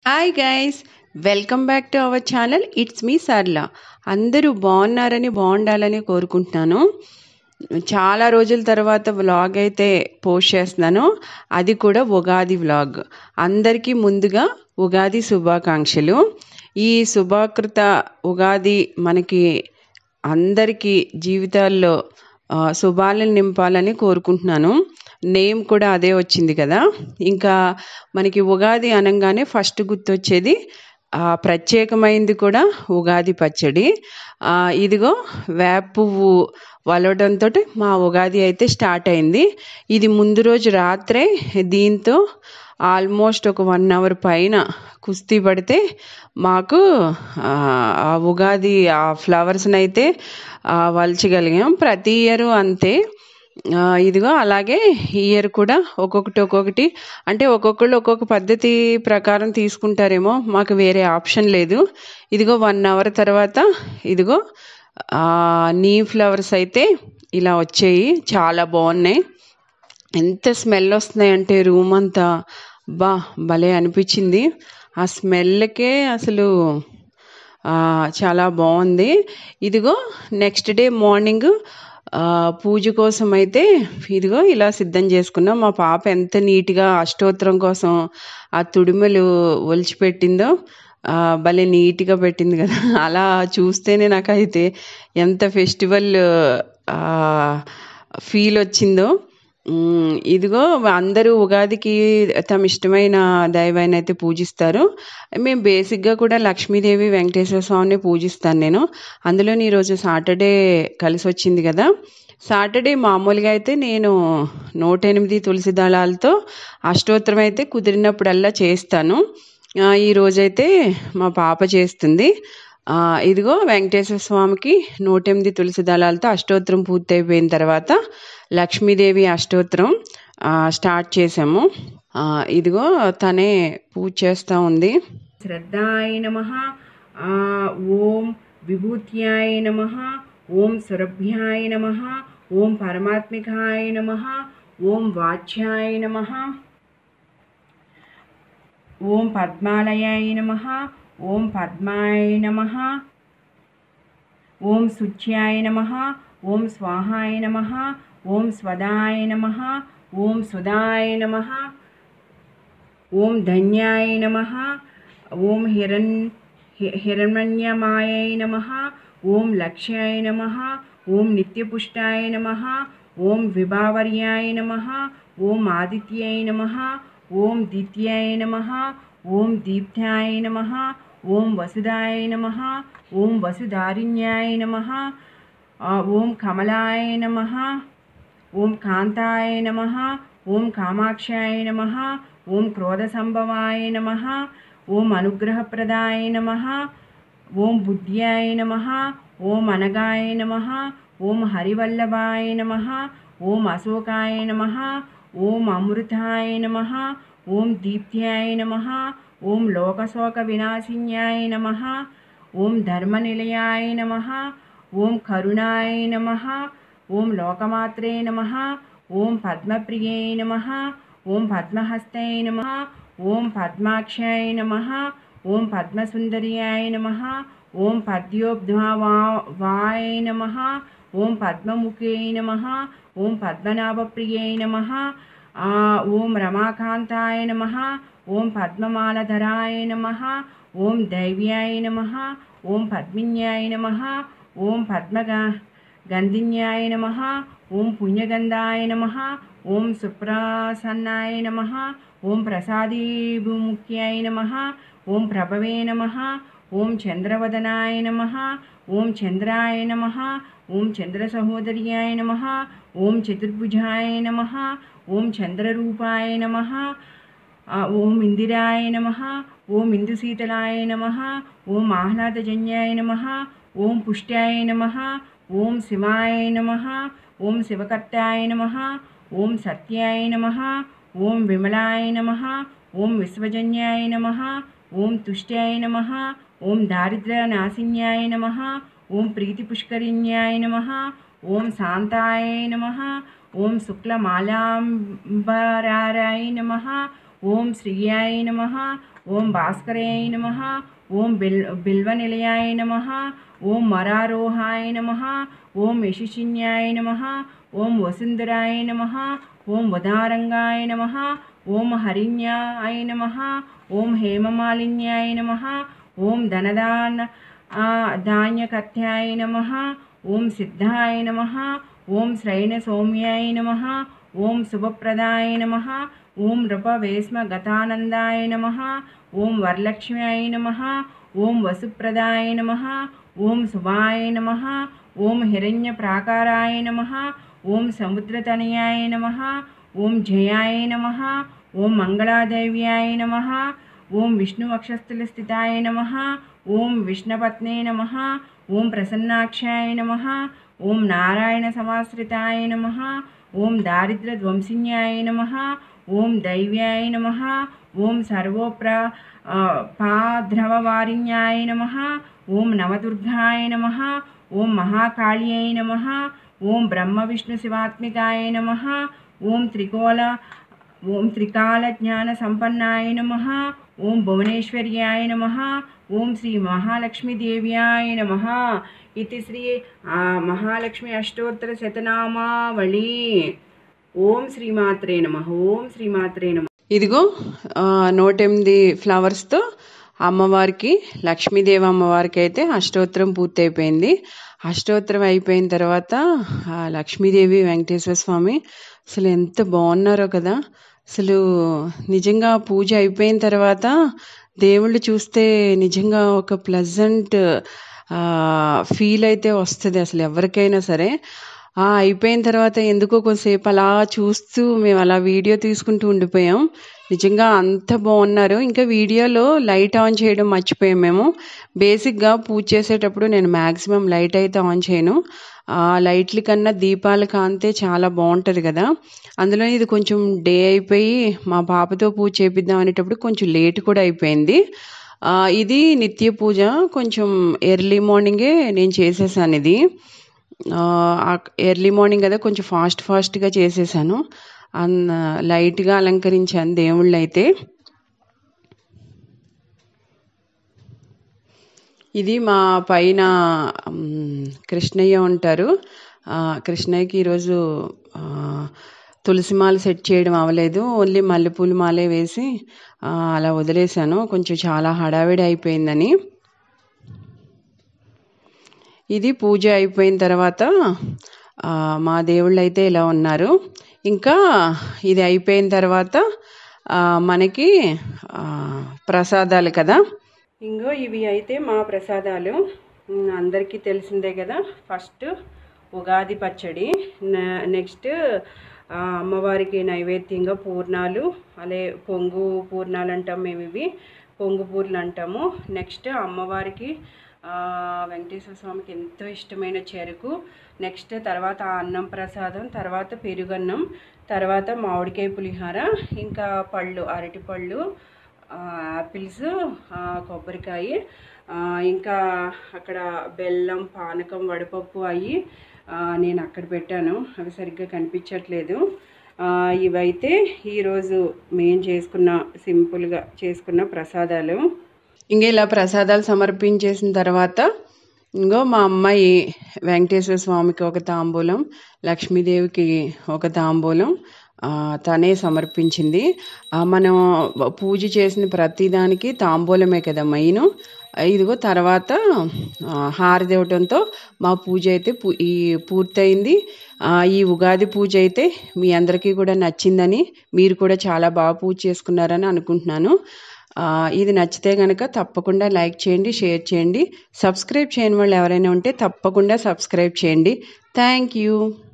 hi guys welcome back to our channel it's me సర్ల అందరూ బాగున్నారని బాగుండాలని కోరుకుంటున్నాను చాలా రోజుల తర్వాత వ్లాగ్ అయితే పోస్ట్ చేస్తున్నాను అది కూడా ఉగాది వ్లాగ్ అందరికీ ముందుగా ఉగాది శుభాకాంక్షలు ఈ శుభాకృత ఉగాది మనకి అందరికీ జీవితాల్లో ఆ, శుభాలను నింపాలని కోరుకుంటున్నాను నేమ్ కూడా అదే వచ్చింది కదా ఇంకా మనకి ఉగాది అనగానే ఫస్ట్ గుర్తొచ్చేది ఆ, ప్రత్యేకమైంది కూడా ఉగాది పచ్చడి ఆ, ఇదిగో వేప పువ్వు వలవడంతో మా ఉగాది అయితే స్టార్ట్ అయింది ఇది ముందు రోజు రాత్రే దీంతో ఆల్మోస్ట్ ఒక వన్ అవర్ పైన కుస్తీ పడితే మాకు ఆ, ఆ ఉగాది ఆ ఫ్లవర్స్ని అయితే ఆ, వలచగలిగాం ప్రతి ఇయర్ అంతే ఆ, ఇదిగో అలాగే ఈ ఇయర్ కూడా ఒక్కొక్కటి ఒక్కొక్కటి అంటే ఒక్కొక్కళ్ళు ఒక్కొక్క పద్ధతి ప్రకారం తీసుకుంటారేమో మాకు వేరే ఆప్షన్ లేదు ఇదిగో వన్ అవర్ తర్వాత ఇదిగో ఆ, నీ ఫ్లవర్స్ అయితే ఇలా వచ్చాయి చాలా బాగున్నాయి ఎంత స్మెల్ వస్తున్నాయంటే రూమ్ అంతా బా భలే అనిపించింది ఆ స్మెల్కే అసలు ఆ, చాలా బాగుంది ఇదిగో నెక్స్ట్ డే మార్నింగ్ ఆ, పూజ కోసం అయితే ఇదిగో ఇలా సిద్ధం చేసుకున్నాం మా పాప ఎంత నీట్గా అష్టోత్తరం కోసం ఆ తుడిమెలు ఒలిచిపెట్టిందో ఆ, భలే నీట్గా పెట్టింది కదా అలా చూస్తేనే నాకైతే ఎంత ఫెస్టివల్ ఫీల్ వచ్చిందో మ్, ఇదిగో అందరూ ఉగాదికి తమ ఇష్టమైన దైవాన్ని అయితే పూజిస్తారు మేము బేసిక్గా కూడా లక్ష్మీదేవి వెంకటేశ్వర స్వామిని పూజిస్తాను నేను అందులో ఈరోజు సాటర్డే కలిసి వచ్చింది కదా సాటర్డే మామూలుగా అయితే నేను నూట ఎనిమిది తులసి దళాలతో అష్టోత్తరం అయితే కుదిరినప్పుడల్లా చేస్తాను ఆ, ఈ రోజైతే మా పాప చేస్తుంది ఆ, ఇదిగో వెంకటేశ్వర స్వామికి నూట ఎనిమిది తులసి దళాలతో అష్టోత్తరం పూర్తయిపోయిన తర్వాత లక్ష్మీదేవి అష్టోత్తరం ఆ, స్టార్ట్ చేసాము ఆ, ఇదిగో తనే పూజ చేస్తూ ఉంది శ్రద్ధాయ నమ ఓం విభూత్యాయ నమ ఓం సురభ్యాయ నమ ఓం పరమాత్మికాయ నమ ఓం వాచ్యాయ నమ ఓం పద్మాలయాయ నమ ఓం పద్మాయ నమ ఓం శుచ్యాయ నమ ఓం స్వాహాయ నమ ఓం స్వదాయ నమ ఓం సుదాయ నమ ఓం ధన్యాయ నమ ఓం హిరణ్ హి- హిరణ్యమాయై నమ ఓం లక్ష్యాయ నమ ఓం నిత్యపుష్టాయ నమ ఓం విభావర్యాయ నమ ఓం ఆదిత్యాయ నమ ఓం దిత్యాయ నమ ఓం దీప్తాయ నమ ఓం వసుదాయ నమ ఓం వసుధారిణ్యాయ నమ ఓం కమలాయ నమ ఓం కాంతాయ నమ ఓం కామాక్షాయ నమ ఓం క్రోధసంభవాయ నమ ఓం అనుగ్రహప్రదాయ నమ ఓం బుద్ధ్యాయ నమ ఓం అనగాయ నమ ఓం హరివల్లభాయ నమ ఓం అశోకాయ నమ ఓం అమృతాయ నమ ఓం దీప్త్యాయ నమ ఓం లోకశోక వినాశిన్యాయ నమ ఓం ధర్మనిలయాయ నమ ఓం కరుణాయ నమ ఓం లోకమాత్రే నమ ఓం పద్మప్రియై నమ ఓం పద్మహస్తై నమ ఓం పద్మాక్షాయ నమ ఓం పద్మసుందర్యాయ నమ ఓం పద్యోబ్ధ్వాయ నమ ఓం పద్మముఖై నమ ఓం పద్మనాభప్రియై నమ ఓం రమాకాంతాయ నమ ఓం పద్మమాలధరాయ నమ ఓం దైవ్యాయ నమ ఓం పద్మిన్యాయ నమ ఓం పద్మగా గంధిన్యాయ నమ ఓం పుణ్యగంధాయ నమ ఓం సుప్రాసన్నాయ నమ ఓం ప్రసాదీభుముఖ్యాయ నమ ఓం ప్రభవే నమ ఓం చంద్రవదనాయ నమ ఓం చంద్రాయ నమ ఓం చంద్రసహోదర్యాయ నమ ఓం చతుర్భుజాయ నమ ఓం చంద్రరూపాయ నమ ఆ, ఓం ఇందిరాయ నమ ఓం ఇందుశీతలాయ నమ ఓం ఆహ్లాదజన్యాయ నమ ఓం పుష్ట్యాయ నమ ఓం శివాయ నమ ఓం శివకర్తాయ నమ ఓం సత్యాయ నమ ఓం విమలాయ నమ ఓం విశ్వజన్యాయ నమ ఓం తుష్ట్యాయ నమ ఓం దారిద్ర్యనాశిన్యాయ నమ ఓం ప్రీతిపుష్కరిణ్యాయ నమ ఓం శాంతాయ నమ ఓం శుక్లమాలాంబరారాయ నమ ఓం శ్రీయాయ నమ ఓం భాస్కరాయ నమ ఓం బిల్ బిల్వనిలయాయ నమ ఓం మరారోహాయ నమ ఓం యశిషిన్యాయ నమ ఓం వసుంధరాయ నమ ఓం వదారంగాయ నమ ఓం హరిణ్యాయ నమ ఓం హేమమాలిన్యాయ నమ ఓం ధనదాన ఆ, ధాన్యకథ్యాయ నమ ఓం సిద్ధాయ నమ ఓం శ్రైణ సౌమ్యాయ నమ ఓం శుభప్రదాయ నమ ఓం నృపవేస్మ గతానందాయ నమ ఓం వరలక్ష్మ్యాయ నమ ఓం వసుప్రదాయ నమ ఓం శుభాయ నమ ఓం హిరణ్య ప్రాకారాయ నమ ఓం సముద్రతనయాయ నమ ఓం జయాయ నమ ఓం మంగళాదేవ్యాయ నమ ఓం విష్ణువక్షస్థల స్థితాయ నమ ఓం విష్ణపత్నే నమ ఓం ప్రసన్నాక్షాయ నమ ఓం నారాయణ సమాశ్రితాయ నమ ఓం దారిద్ర్యధ్వంసిన్యాయ నమ ఓం దైవ్యాయ నమ ఓం సర్వోప్ర ఆ, పాద్రవవారిణ్యాయ నమ ఓం నవదుర్గాయ నమ ఓం మహాకాళ్యై నమ ఓం బ్రహ్మ విష్ణు శివాత్మికాయ నమ ఓం త్రికోల ఓం త్రికాల జ్ఞాన సంపన్నాయ నమ ఓం భువనేశ్వర్యాయ నమ ఓం శ్రీ మహాలక్ష్మీదేవ్యాయ నమ ఇది శ్రీ ఆ, మహాలక్ష్మి అష్టోత్తర శతనామావళి ఓం శ్రీమాత్రే నమ ఓం శ్రీమాత్రే నమ ఇదిగో ఆ, నూట ఎనిమిది ఫ్లవర్స్తో అమ్మవారికి లక్ష్మీదేవి అమ్మవారికి అయితే అష్టోత్తరం పూర్తయిపోయింది అష్టోత్తరం అయిపోయిన తర్వాత ఆ లక్ష్మీదేవి వెంకటేశ్వర స్వామి అసలు ఎంత బాగున్నారో కదా అసలు నిజంగా పూజ అయిపోయిన తర్వాత దేవుళ్ళు చూస్తే నిజంగా ఒక ప్లెజెంట్ ఫీల్ అయితే వస్తుంది అసలు ఎవరికైనా సరే ఆ అయిపోయిన తర్వాత ఎందుకో కొంతసేపు అలా చూస్తూ మేము అలా వీడియో తీసుకుంటూ ఉండిపోయాం నిజంగా అంత బాగున్నారు ఇంకా వీడియోలో లైట్ ఆన్ చేయడం మర్చిపోయాం మేము బేసిక్గా పూజ చేసేటప్పుడు నేను మ్యాక్సిమం లైట్ అయితే ఆన్ చేయను ఆ లైట్ల కన్నా దీపాల కాంతే చాలా బాగుంటుంది కదా అందులో ఇది కొంచెం డే అయిపోయి మా పాపతో పూజ చేపిద్దాం అనేటప్పుడు కొంచెం లేట్ కూడా అయిపోయింది ఆ, ఇది నిత్య పూజ కొంచెం ఎర్లీ మార్నింగే నేను చేసేసాను ఇది ఎర్లీ మార్నింగ్ కదా కొంచెం ఫాస్ట్ ఫాస్ట్గా చేసేసాను అన్న లైట్గా అలంకరించాను దేవుళ్ళు అయితే ఇది మా పైన మ్, కృష్ణయ్య ఉంటారు ఆ, కృష్ణయ్యకి ఈరోజు ఆ, తులసి మాల సెట్ చేయడం అవ్వలేదు ఓన్లీ మల్లెపూల మాలే వేసి ఆ, అలా వదిలేశాను కొంచెం చాలా హడావిడి అయిపోయిందని ఇది పూజ అయిపోయిన తర్వాత ఆ, మా దేవుళ్ళు అయితే ఇలా ఉన్నారు ఇంకా ఇది అయిపోయిన తర్వాత ఆ, మనకి ఆ, ప్రసాదాలు కదా ఇంకో ఇవి అయితే మా ప్రసాదాలు ఉమ్, అందరికీ తెలిసిందే కదా ఫస్ట్ ఉగాది పచ్చడి నె- నెక్స్ట్ ఆ, అమ్మవారికి నైవేద్యంగా పూర్ణాలు అలే పొంగు పూర్ణాలు అంటాం మేము ఇవి పొంగు పూర్లు అంటాము నెక్స్ట్ అమ్మవారికి ఆ, వెంకటేశ్వర స్వామికి ఎంతో ఇష్టమైన చెరుకు నెక్స్ట్ తర్వాత ఆ అన్నం ప్రసాదం తర్వాత పెరుగన్నం తర్వాత మామిడికాయ పులిహార ఇంకా పళ్ళు అరటి పళ్ళు ఆ, యాపిల్స్ ఆ, కొబ్బరికాయ ఆ, ఇంకా అక్కడ బెల్లం పానకం వడపప్పు అవి ఆ, నేను అక్కడ పెట్టాను అవి సరిగ్గా కనిపించట్లేదు ఆ, ఇవైతే ఈరోజు మేము చేసుకున్న సింపుల్గా చేసుకున్న ప్రసాదాలు ఇంకా ఇలా ప్రసాదాలు సమర్పించేసిన తర్వాత ఇంకో మా అమ్మాయి వెంకటేశ్వర స్వామికి ఒక తాంబూలం లక్ష్మీదేవికి ఒక తాంబూలం ఆ, తనే సమర్పించింది ఆ, మనం పూజ చేసిన ప్రతిదానికి తాంబూలమే కదా మెయిన్ ఇదిగో తర్వాత ఆ, హారతి ఇవ్వటంతో మా పూజ అయితే పూ- ఈ పూర్తయింది ఆ, ఈ ఉగాది పూజ అయితే మీ అందరికీ కూడా నచ్చిందని మీరు కూడా చాలా బాగా పూజ చేసుకున్నారని అనుకుంటున్నాను ఆ, ఇది నచ్చితే కనుక తప్పకుండా లైక్ చేయండి షేర్ చేయండి సబ్స్క్రైబ్ చేయని వాళ్ళు ఎవరైనా ఉంటే తప్పకుండా సబ్స్క్రైబ్ చేయండి థ్యాంక్ యూ